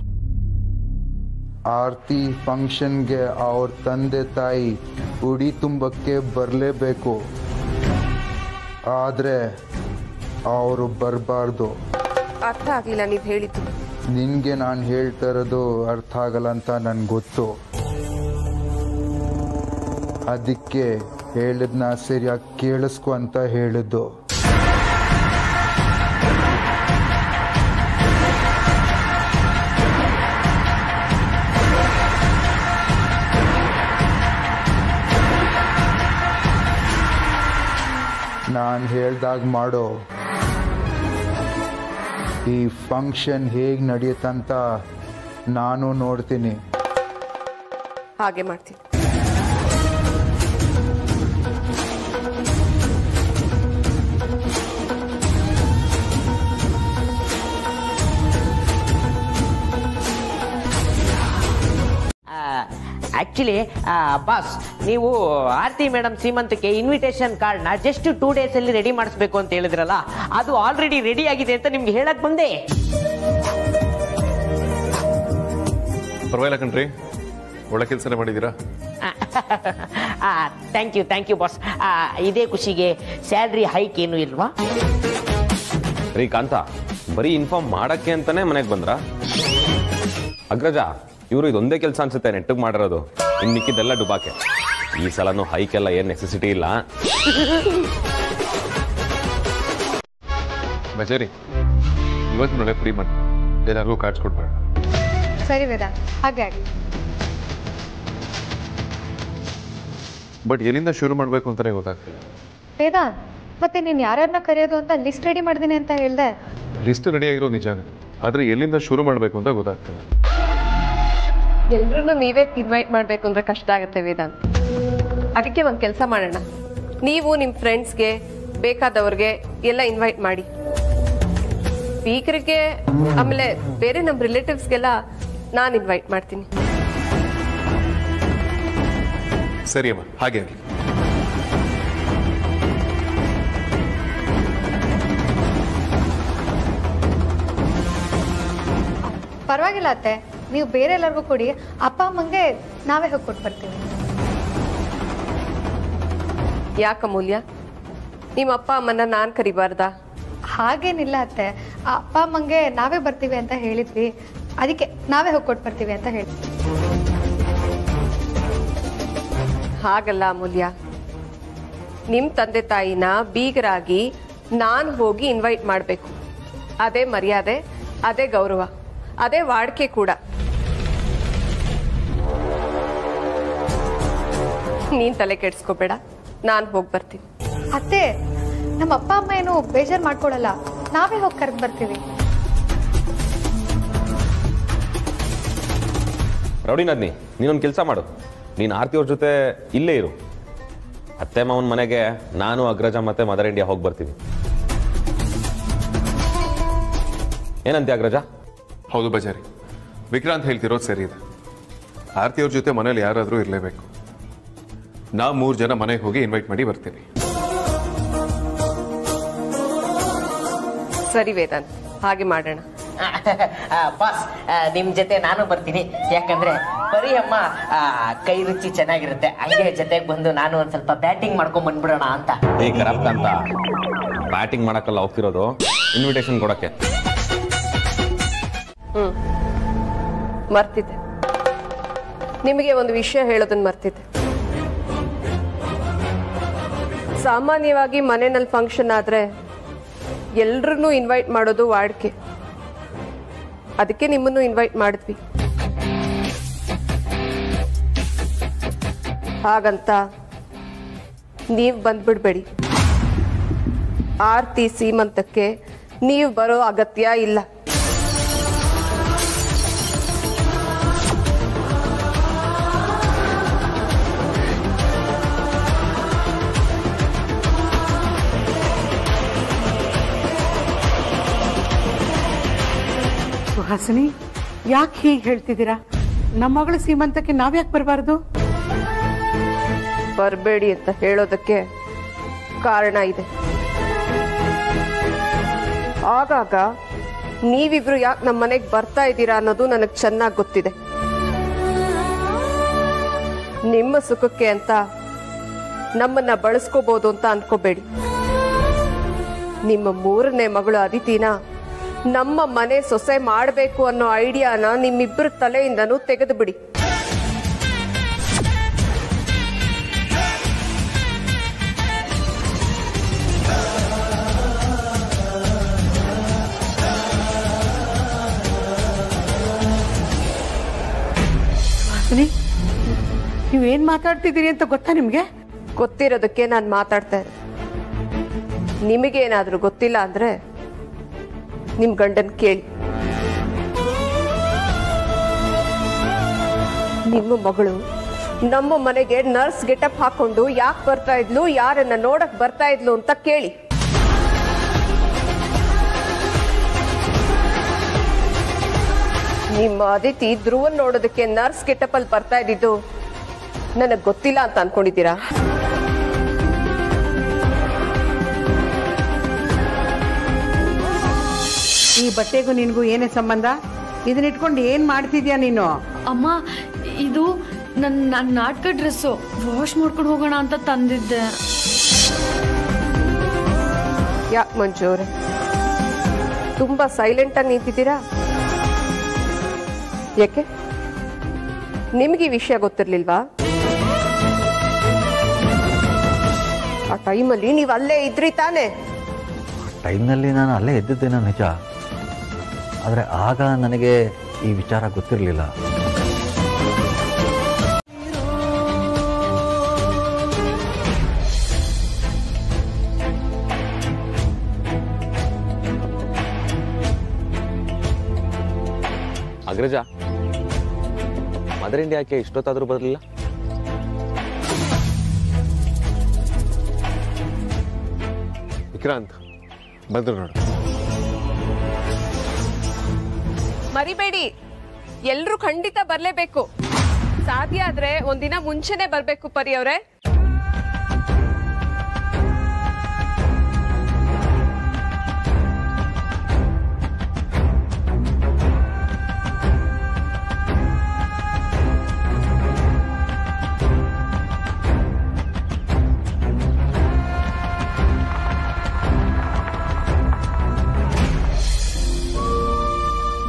ಆರ್ತಿ ಫಂಕ್ಷನ್ಗೆ ಅವ್ರ ತಂದೆ ತಾಯಿ ಉಡಿ ತುಂಬಕ್ಕೆ ಬರಲೇಬೇಕು ಆದರೆ ಅವರು ಬರಬಾರ್ದು ಅರ್ಥ ಆಗ್ಲಿಲ್ಲ ನೀವು ಹೇಳಿದ್ದು ನಿನ್ಗೆ ನಾನು ಹೇಳ್ತಾ ಇರೋದು ಅರ್ಥ ಆಗಲ್ಲ ಅಂತ ನನ್ಗೆ ಗೊತ್ತು ಅದಕ್ಕೆ ಹೇಳಿದ್ನ ಸರಿಯಾಗಿ ಕೇಳಿಸ್ಕೊ ಅಂತ ಹೇಳಿದ್ದು ನಾನು ಹೇಳ್ದಾಗ ಮಾಡೋ ಈ ಫಂಕ್ಷನ್ ಹೇಗೆ ನಡೆಯುತ್ತಂತ ನಾನು ನೋಡ್ತೀನಿ ಹಾಗೆ ಮಾಡ್ತೀನಿ ಆಕ್ಚುಲಿ ಬಾಸ್ ನೀವು ಆರ್ತಿ ಮೇಡಮ್ ಸೀಮಂತಕ್ಕೆ ಇನ್ವಿಟೇಷನ್ ಕಾರ್ಡ್ನ ಜಸ್ಟ್ ಟೂ ಡೇಸ್ ಅಲ್ಲಿ ರೆಡಿ ಮಾಡಿಸ್ಬೇಕು ಅಂತ ಹೇಳಿದ್ರಲ್ಲ ಅದು ಆಲ್ರೆಡಿ ರೆಡಿ ಆಗಿದೆ ಅಂತ ನಿಮ್ಗೆ ಹೇಳಕ್ ಬಂದೆ ಪರವಾಗಿಲ್ಲ ಕಣ್ರಿ ಒಳ್ಳೆ ಕೆಲಸನೇ ಮಾಡಿದ್ದೀರಾ thank you thank you boss ಇದೇ ಖುಷಿಗೆ ಸ್ಯಾಲ್ರಿ ಹೈಕ್ ಏನು ಇಲ್ವಾ ರೀ ಕಾಂತ ಬರೀ ಇನ್ಫಾರ್ಮ್ ಮಾಡಕ್ಕೆ ಅಂತಾನೆ ಮನೆಗೆ ಬಂದ್ರ ಅಗ್ರಜ ಇವರು ಇದೊಂದೇ ಕೆಲಸ ಅನ್ಸುತ್ತೆ ನೆಟ್ಟಗೆ ಮಾಡಿರೋದು ಇನ್ ಮಿಕ್ಕಿದ್ದೆಲ್ಲ ಡುಬಾಕೆ ಈ ಸಲನು ಹೈಕೆಲ್ಲ ಏನ್ ನೆಸೆಸಿಟಿ ಇಲ್ಲ ಬಜಾರಿ ಇವತ್ತು ನೋಡೆ ಫ್ರೀ ಮಾಡಿ ಎಲ್ಲರಿಗೂ ಕಾರ್ಡ್ಸ್ ಕೊಡ್ಬೇಡ ಸರಿ ವೇದಾಂತ್ ಹಾಗೆ ಆಗಲಿ ಬಟ್ ಎಲ್ಲಿಂದ ಶುರು ಮಾಡಬೇಕು ಅಂತಾನೆ ಗೊತ್ತಾಗ್ತಿಲ್ಲ ವೇದಾಂತ್ ಮತ್ತೆ ನೀನು ಯಾರ್ಯಾರನ್ನ ಕರೆಯೋದು ಅಂತ ಲಿಸ್ಟ್ ರೆಡಿ ಮಾಡಿದ್ದೀನಿ ಅಂತ ಹೇಳ್ದೆ ಲಿಸ್ಟ್ ರೆಡಿ ಆಗಿರೋ ನಿಜ ಆದರೆ ಎಲ್ಲಿಂದ ಶುರು ಮಾಡಬೇಕು ಅಂತ ಗೊತ್ತಾಗ್ತಿಲ್ಲ ಎಲ್ರನ್ನೂ ನೀವೇ ಇನ್ವೈಟ್ ಮಾಡಬೇಕು ಅಂದ್ರೆ ಕಷ್ಟ ಆಗುತ್ತೆ ವೇದಾಂತ್ ಅದಕ್ಕೆ ಒಂದು ಕೆಲಸ ಮಾಡೋಣ ನೀವು ನಿಮ್ಮ ಫ್ರೆಂಡ್ಸ್ಗೆ ಬೇಕಾದವ್ರಿಗೆ ಎಲ್ಲ ಇನ್ವೈಟ್ ಮಾಡಿ ಸ್ಪೀಕರ್ಗೆ ಆಮೇಲೆ ಬೇರೆ ನಮ್ಮ ರಿಲೇಟಿವ್ಸ್ಗೆಲ್ಲ ನಾನು ಇನ್ವೈಟ್ ಮಾಡ್ತೀನಿ ಸರಿ ಅಮ್ಮ ಹಾಗೆ ಆಗಲಿ ಪರವಾಗಿಲ್ಲ ಅತ್ತೆ ನೀವು ಬೇರೆ ಎಲ್ಲರಿಗೂ ಕೊಡಿ ಅಪ್ಪ ಅಮ್ಮಂಗೆ ನಾವೇ ಹೋಗಿ ಕೊಟ್ಟು ಬರ್ತೀವಿ ಯಾಕಮೂಲ್ಯ ನಿಮ್ಮ ಅಪ್ಪ ಅಮ್ಮನ ನಾನು ಕರಿಬಾರ್ದಾ ಹಾಗೇನಿಲ್ಲ ಅತ್ತೆ ಆ ಅಪ್ಪ ಅಮ್ಮಂಗೆ ನಾವೇ ಬರ್ತೀವಿ ಅಂತ ಹೇಳಿದ್ವಿ ಅದಕ್ಕೆ ನಾವೇ ಹೋಗಿ ಕೊಟ್ಟು ಬರ್ತೀವಿ ಅಂತ ಹೇಳಿ ಹಾಗಲ್ಲ ಅಮೂಲ್ಯ ನಿಮ್ಮ ತಂದೆ ತಾಯಿನ ಬೀಗರಾಗಿ ನಾನು ಹೋಗಿ ಇನ್ವೈಟ್ ಮಾಡಬೇಕು ಅದೇ ಮರ್ಯಾದೆ ಅದೇ ಗೌರವ ಅದೇ ವಾಡಿಕೆ ಕೂಡ ನೀನ್ ತಲೆ ಕೆಡ್ಸ್ಕೋಬೇಡ ನಾನು ಹೋಗಿ ಬರ್ತೀನಿ ಅತ್ತೆ ನಮ್ಮ ಅಪ್ಪ ಅಮ್ಮ ಏನು ಬೇಜಾರು ಮಾಡ್ಕೊಳಲ್ಲ ನಾವೇ ಹೋಗಿ ಕರೆದು ಬರ್ತೀವಿ ರೌಡಿ ನದ್ನಿ ನೀನೊಂದು ಕೆಲಸ ಮಾಡು ನೀನು ಆರ್ತಿ ಅವ್ರ ಜೊತೆ ಇಲ್ಲೇ ಇರು ಅತ್ತೆ ಮಾವನ ಮನೆಗೆ ನಾನು ಅಗ್ರಜ ಮತ್ತೆ ಮದರ್ ಇಂಡಿಯಾ ಹೋಗಿ ಬರ್ತೀವಿ ಏನಂತೆ ಅಗ್ರಜ ಹೌದು ಬಜಾರಿ ವಿಕ್ರಾಂತ್ ಹೇಳ್ತಿರೋದು ಸರಿ ಇದೆ ಆರ್ತಿಯವ್ರ ಜೊತೆ ಮನೇಲಿ ಯಾರಾದರೂ ಇರಲೇಬೇಕು ನಾವು ಮೂರು ಜನ ಮನೆಗೆ ಹೋಗಿ ಇನ್ವೈಟ್ ಮಾಡಿ ಬರ್ತೀನಿ ಸರಿ ವೇದಾಂತ್ ಹಾಗೆ ಮಾಡೋಣ ಬಾಸ್ ನಿಮ್ ಜೊತೆ ನಾನು ಬರ್ತೀನಿ ಯಾಕಂದ್ರೆ ಬರೀ ಅಮ್ಮ ಆ, ಕೈ ರುಚಿ ಚೆನ್ನಾಗಿರುತ್ತೆ ಹಂಗೆ ಜೊತೆಗೆ ಬಂದು ನಾನು ಒಂದ್ ಸ್ವಲ್ಪ ಬ್ಯಾಟಿಂಗ್ ಮಾಡ್ಕೊಂಡ್ ಬಂದ್ಬಿಡೋಣ ಅಂತ ಏ ಕರಪ್ತ ಅಂತ ಬ್ಯಾಟಿಂಗ್ ಮಾಡಕ್ಕಲ್ಲ ಹೋಗ್ತಿರೋದು ಇನ್ವಿಟೇಷನ್ ಕೊಡಕ್ಕೆ ಹ್ಮ್ ಮರ್ತಿದ್ದೆ ನಿಮಗೆ ಒಂದು ವಿಷಯ ಹೇಳೋದನ್ನ ಮರ್ತಿದ್ದೆ ಸಾಮಾನ್ಯವಾಗಿ ಮನೆಯಲ್ಲಿ ಫಂಕ್ಷನ್ ಆದ್ರೆ ಎಲ್ರನ್ನೂ ಇನ್ವೈಟ್ ಮಾಡೋದು ವಾಡಿಕೆ ಅದಕ್ಕೆ ನಿಮ್ಮನ್ನು ಇನ್ವೈಟ್ ಮಾಡಿದ್ವಿ ಹಾಗಂತ ನೀವು ಬಂದ್ಬಿಡ್ಬೇಡಿ ಆರ್ತಿ ಸೀಮಂತಕ್ಕೆ ನೀವು ಬರೋ ಅಗತ್ಯ ಇಲ್ಲ ಸುಹಾಸಿನಿ ಯಾಕೆ ಹೀಗೆ ಹೇಳ್ತಿದ್ದೀರಾ ನಮ್ಮ ಮಗಳ ಸೀಮಂತಕ್ಕೆ ನಾವ್ಯಾಕೆ ಬರಬಾರ್ದು ಬರಬೇಡಿ ಅಂತ ಹೇಳೋದಕ್ಕೆ ಕಾರಣ ಇದೆ ಆಗಾಗ ನೀವಿಬ್ರು ಯಾಕೆ ನಮ್ಮ ಮನೆಗೆ ಬರ್ತಾ ಇದ್ದೀರಾ ಅನ್ನೋದು ನನಗೆ ಚೆನ್ನಾಗಿ ಗೊತ್ತಿದೆ ನಿಮ್ಮ ಸುಖಕ್ಕೆ ಅಂತ ನಮ್ಮನ್ನ ಬಳಸ್ಕೋಬಹುದು ಅಂತ ಅನ್ಕೋಬೇಡಿ ನಿಮ್ಮ ಮೂರನೇ ಮಗಳು ಅದಿತಿನ ನಮ್ಮ ಮನೆ ಸೊಸೆ ಮಾಡಬೇಕು ಅನ್ನೋ ಐಡಿಯಾನ ನಿಮ್ಮಿಬ್ಬರ ತಲೆಯಿಂದನೂ ತೆಗೆದು ಬಿಡಿ ಸುಹಾಸಿನಿ ನೀವೇನ್ ಮಾತಾಡ್ತಿದ್ದೀರಿ ಅಂತ ಗೊತ್ತಾ ನಿಮ್ಗೆ ಗೊತ್ತಿರೋದಕ್ಕೆ ನಾನು ಮಾತಾಡ್ತಾ ಇರೋದು ನಿಮಗೇನಾದ್ರೂ ಗೊತ್ತಿಲ್ಲ ಅಂದ್ರೆ ನಿಮ್ ಗಂಡನ್ ಕೇಳಿ ನಿಮ್ಮ ಮಗಳು ನಮ್ಮ ಮನೆಗೆ ನರ್ಸ್ ಗೆಟಪ್ ಹಾಕೊಂಡು ಯಾಕೆ ಬರ್ತಾ ಇದ್ಲು ಯಾರನ್ನ ನೋಡಕ್ ಬರ್ತಾ ಇದ್ಲು ಅಂತ ಕೇಳಿ ನಿಮ್ಮ ಅದಿತಿ ಧ್ರುವನ್ ನೋಡೋದಕ್ಕೆ ನರ್ಸ್ ಗೆಟಪ್ ಅಲ್ಲಿ ಬರ್ತಾ ಇದ್ದಿದ್ದು ನನಗ್ ಗೊತ್ತಿಲ್ಲ ಅಂತ ಅನ್ಕೊಂಡಿದ್ದೀರಾ ಈ ಬಟ್ಟೆಗೂ ನಿನಗೂ ಏನೇ ಸಂಬಂಧ ಇದನ್ನ ಇಟ್ಕೊಂಡು ಏನ್ ಮಾಡ್ತಿದ್ಯಾ ನೀನು ಅಮ್ಮ ಇದು ನನ್ನ ನನ್ನ ನಾಟಕ ಡ್ರೆಸ್ಸು ವಾಶ್ ಮಾಡ್ಕೊಂಡು ಹೋಗೋಣ ಅಂತ ತಂದಿದ್ದೆ ಯಾಕೆ ಮಂಜು ಅವ್ರೆ ತುಂಬಾ ಸೈಲೆಂಟ್ ಆಗಿ ನಿಂತಿದ್ದೀರಾ ಯಾಕೆ ನಿಮ್ಗೆ ಈ ವಿಷಯ ಗೊತ್ತಿರ್ಲಿಲ್ವಾ ಆ ಟೈಮಲ್ಲಿ ನೀವು ಅಲ್ಲೇ ಇದ್ರಿ ತಾನೇ ಟೈಮ್ನಲ್ಲಿ ನಾನು ಅಲ್ಲೇ ಎದ್ದಿದ್ದೇನೋ ನಿಜ ಆದರೆ ಆಗ ನನಗೆ ಈ ವಿಚಾರ ಗೊತ್ತಿರಲಿಲ್ಲ ಅಗ್ರಜ ಮದರ್ ಇಂಡಿಯಾಕ್ಕೆ ಇಷ್ಟೊತ್ತಾದ್ರೂ ಬರಲಿಲ್ಲ ವಿಕ್ರಾಂತ್ ಬಂದ್ರು ನೋಡು ಮರಿಬೇಡಿ ಎಲ್ರೂ ಖಂಡಿತ ಬರ್ಲೇಬೇಕು ಸಾಧ್ಯ ಆದ್ರೆ ಒಂದಿನ ಮುಂಚೆನೆ ಬರ್ಬೇಕು ಪರಿ ಅವ್ರೆ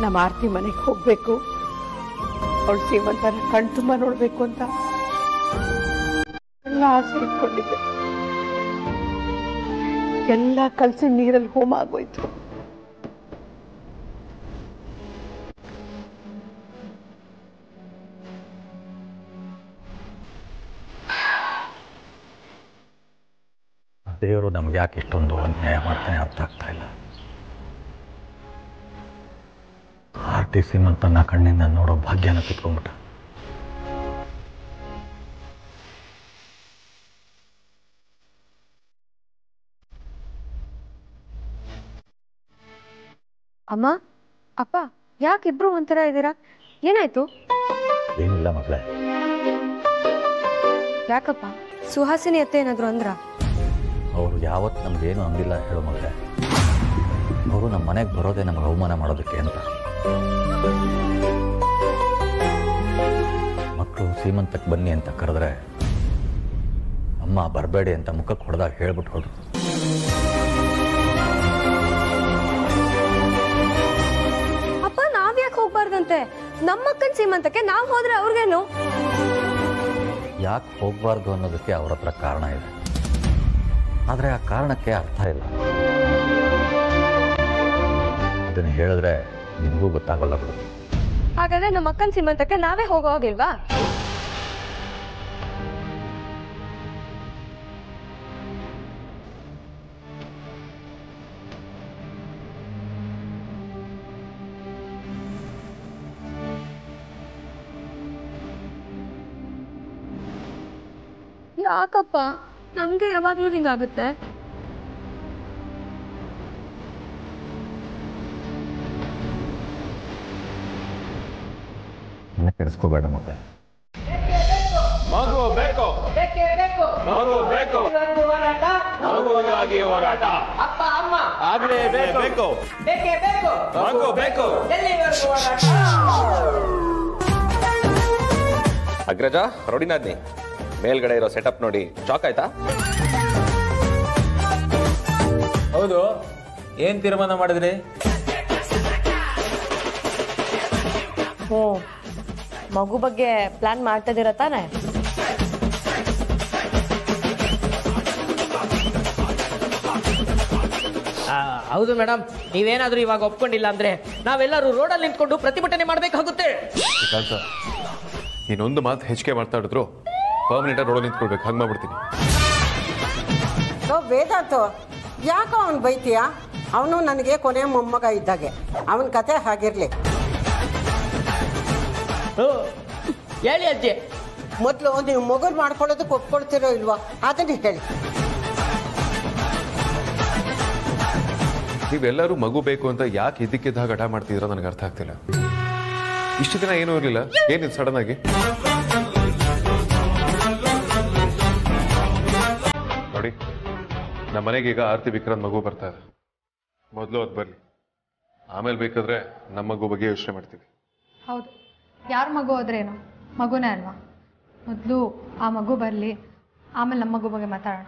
ನಮ್ಮ ಆರ್ತಿ ಮನೆಗೆ ಹೋಗ್ಬೇಕು ಅವಳು ಸೀಮಂತನ ಕಣ್ ತುಂಬ ನೋಡ್ಬೇಕು ಅಂತ ಎಲ್ಲ ಆಸೆ ಇಟ್ಕೊಂಡಿದ್ದೆ ಎಲ್ಲ ಕಲ್ಸಿ ನೀರಲ್ಲಿ ಹೋಮ ಆಗೋಯ್ತು ದೇವರು ನಮ್ಗೆ ಯಾಕೆ ಇಷ್ಟೊಂದು ಅನ್ಯಾಯ ಮಾಡ್ತಾನೆ ಅರ್ಥ ಆಗ್ತಾ ಇಲ್ಲ ಆರ್ತಿ ಸೀಮಂತನ ಕಣ್ಣಿಂದ ನೋಡೋ ಭಾಗ್ಯನ ಕಿತ್ಕೊಂಡ್ಬಿಟ್ಟ ಅಮ್ಮ ಅಪ್ಪ ಯಾಕಿಬ್ರು ಒಂಥರ ಇದ್ದೀರಾ ಏನಾಯ್ತು ಏನಿಲ್ಲ ಮಗಳೇ ಯಾಕಪ್ಪ ಸುಹಾಸಿನಿ ಅತ್ತೆ ಏನಾದ್ರು ಅಂದ್ರ ಅವರು ಯಾವತ್ತು ನಮ್ಗೇನು ಅಂದಿಲ್ಲ ಹೇಳೋ ಮಗಳೇ ಅವರು ನಮ್ಮ ಮನೆಗೆ ಬರೋದೇ ನಮ್ಗೆ ಅವಮಾನ ಮಾಡೋದಕ್ಕೆ ಅಂತ ಮಕ್ಕಳು ಸೀಮಂತಕ್ಕೆ ಬನ್ನಿ ಅಂತ ಕರೆದ್ರೆ ಅಮ್ಮ ಬರಬೇಡಿ ಅಂತ ಮುಖಕ್ಕೆ ಹೊಡೆದಾಗ ಹೇಳ್ಬಿಟ್ಟು ಹೋದ್ರು ಅಪ್ಪ ನಾವ್ ಯಾಕೆ ಹೋಗ್ಬಾರ್ದಂತೆ ನಮ್ಮಕ್ಕನ್ ಸೀಮಂತಕ್ಕೆ ನಾವ್ ಹೋದ್ರೆ ಅವ್ರಿಗೇನು ಯಾಕೆ ಹೋಗಬಾರ್ದು ಅನ್ನೋದಕ್ಕೆ ಅವ್ರ ಹತ್ರ ಕಾರಣ ಇದೆ ಆದರೆ ಆ ಕಾರಣಕ್ಕೆ ಅರ್ಥ ಇಲ್ಲ ಇದನ್ನು ಹೇಳಿದ್ರೆ ನಿಮಗೂ ಗೊತ್ತಾಗಲ್ಲ ಬಿಡು ಹಾಗಾದ್ರೆ ನಮ್ಮ ಅಕ್ಕನ್ ಸೀಮಂತಕ್ಕೆ ನಾವೇ ಹೋಗೋ ಹೋಗಿಲ್ವಾ ಯಾಕಪ್ಪ ನಮ್ಗೆ ಯಾವಾಗ್ಲೂ ಹಿಂಗಾಗುತ್ತೆ ಇನ್ನು ಕೆಡಿಸ್ಕೋಬೇಡ ಮಕ್ಕಳೇ ಮಗು ಬೇಕು ಮಗು ಬೇಕು ಮಗುವಿಗಾಗಿ ಹೋರಾಟ ಅಪ್ಪ ಅಮ್ಮ ಆಗ್ಲೇಬೇಕು ಮಗು ಬೇಕು ಅಗ್ರಜ ರೊಡಿನಾದ್ನಿ ಮೇಲ್ಗಡೆ ಇರೋ ಸೆಟಪ್ ನೋಡಿ ಶಾಕ್ ಆಯ್ತಾ ಹೌದು ಏನ್ ತೀರ್ಮಾನ ಮಾಡಿದ್ರಿ ಹ್ಞೂ ಮಗು ಬಗ್ಗೆ ಪ್ಲಾನ್ ಮಾಡ್ತಾ ಇದೀರ ತಾನೆ ಹೌದು ಮೇಡಮ್ ನೀವೇನಾದ್ರೂ ಇವಾಗ ಒಪ್ಕೊಂಡಿಲ್ಲ ಅಂದ್ರೆ ನಾವೆಲ್ಲರೂ ರೋಡಲ್ಲಿ ನಿಂತ್ಕೊಂಡು ಪ್ರತಿಭಟನೆ ಮಾಡ್ಬೇಕಾಗುತ್ತೆ ಶ್ರೀಕಾಂತ ಇನ್ನೊಂದು ಮಾತು ಹೆಚ್ಚಿಗೆ ಮಾತಾಡಿದ್ರು ಪರ್ಮನೆಂಟ್ ರೋಡ್ ನಿಂತ್ಕೊಳ್ಬೇಕು ಹಂಗೆ ಮಾಡ್ಬಿಡ್ತೀನಿ ಲೋ ವೇದಾಂತ ಯಾಕೋ ಅವನು ಬೈತೀಯ ಅವನು ನನಗೆ ಕೊನೆ ಮೊಮ್ಮಗ ಇದ್ದಾಗೆ ಅವನ ಕತೆ ಹಾಗಿರ್ಲಿ ಹೇಳಿ ಅಜ್ಜಿ ಮೊದಲು ನೀವು ಮಗುಲ್ ಮಾಡ್ಕೊಳ್ಳೋದಕ್ಕೆ ಒಪ್ಕೊಳ್ತಿರೋ ಇಲ್ವಾ ಅದನ್ನ ಹೇಳಿ ನೀವೆಲ್ಲರೂ ಮಗು ಬೇಕು ಅಂತ ಯಾಕೆ ಇದ್ದಕ್ಕಿದ್ದಾಗ ಹಠ ಮಾಡ್ತಿದ್ದೀರೋ ನನಗೆ ಅರ್ಥ ಆಗ್ತಿಲ್ಲ ಇಷ್ಟು ದಿನ ಏನೂ ಇರಲಿಲ್ಲ ಏನಿದು ಸಡನ್ ಆಗಿ ನೋಡಿ ನಮ್ಮ ಮನೆಗೆ ಈಗ ಆರ್ತಿ ವಿಕ್ರಮ್ ಮಗು ಬರ್ತಾ ಇದೆ ಮೊದಲು ಅದು ಬರಲಿ ಆಮೇಲೆ ಬೇಕಾದ್ರೆ ನಮ್ಮ ಮಗು ಬಗ್ಗೆ ಯೋಚನೆ ಮಾಡ್ತೀವಿ ಹೌದು ಯಾರ ಮಗು ಆದ್ರೇನು ಮಗುನೇ ಅಲ್ವಾ ಮೊದಲು ಆ ಮಗು ಬರಲಿ ಆಮೇಲೆ ನಮ್ಮ ಮಗು ಬಗ್ಗೆ ಮಾತಾಡೋಣ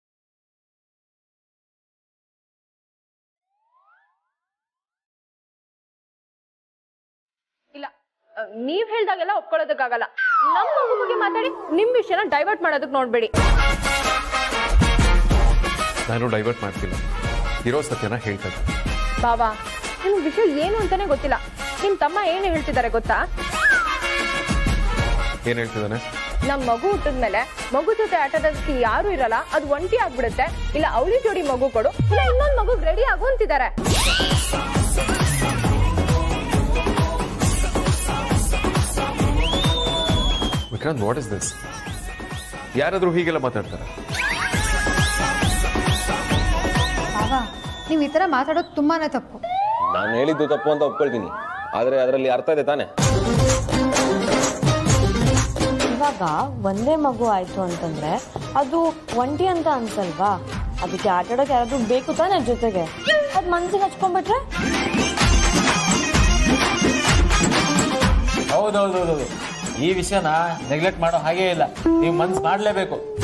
ಇಲ್ಲ ನೀವ್ ಹೇಳ್ದಾಗೆಲ್ಲ ಒಪ್ಕೊಳ್ಳೋದಕ್ಕಾಗಲ್ಲ ನಮ್ಮ ಮಗು ಬಗ್ಗೆ ಮಾತಾಡಿ ನಿಮ್ ವಿಷಯನ ಡೈವರ್ಟ್ ಮಾಡೋದಕ್ ನೋಡ್ಬೇಡಿ ನಾನು ಡೈವರ್ಟ್ ಮಾಡ್ತಿಲ್ಲ ಇರೋ ಸತ್ಯನ ಹೇಳ್ತಾ ಇದ್ದೀನಿ ಬಾಬಾ ನಿಮ್ ವಿಷಯ ಏನು ಅಂತಾನೆ ಗೊತ್ತಿಲ್ಲ ನಿಮ್ ತಮ್ಮ ಏನು ಹೇಳ್ತಿದ್ದಾರೆ ಗೊತ್ತಾ ಏನ್ ಹೇಳ್ತಿದ್ದಾನೆ ನಮ್ ಮಗು ಹುಟ್ಟಿದ್ಮೇಲೆ ಮಗು ಜೊತೆ ಆಟದಕ್ಕೆ ಯಾರು ಇರಲ್ಲ ಅದು ಒಂಟಿ ಆಗ್ಬಿಡುತ್ತೆ ಇಲ್ಲ ಅವಳಿ ಜೋಡಿ ಮಗು ಕೊಡು ಇಲ್ಲ ಇನ್ನೊಂದ್ ಮಗು ರೆಡಿ ಆಗು ಅಂತಿದ್ದಾರೆ ವಿಕ್ರಾಂತ್ ವಾಟ್ ಇಸ್ ದಿಸ್ ಯಾರಾದ್ರೂ ಹೀಗೆಲ್ಲ ಮಾತಾಡ್ತಾರೆ ಬಾವಾ ನೀವು ಈ ಥರ ಮಾತಾಡೋದು ತುಂಬಾನೇ ತಪ್ಪು ನಾನು ಹೇಳಿದ್ದು ತಪ್ಪು ಅಂತ ಒಪ್ಕೊಳ್ತೀನಿ ಆದ್ರೆ ಅದರಲ್ಲಿ ಅರ್ಥ ಇದೆ ತಾನೆ ಇವಾಗ ಒಂದೇ ಮಗು ಆಯ್ತು ಅಂತಂದ್ರೆ ಅದು ಒಂಟಿ ಅಂತ ಅನ್ಸಲ್ವಾ ಅದಕ್ಕೆ ಆಟ ಆಡೋಕೆ ಯಾರಾದ್ರೂ ಬೇಕು ತಾನೇ ಜೊತೆಗೆ ಅದ್ ಮನ್ಸಿಗೆ ಹಚ್ಕೊಂಡ್ಬಿಟ್ರೆ ಹೌದೌದೌದು ಈ ವಿಷಯನ ನೆಗ್ಲೆಕ್ಟ್ ಮಾಡೋ ಹಾಗೇ ಇಲ್ಲ ನೀವು ಮನ್ಸು ಮಾಡಲೇಬೇಕು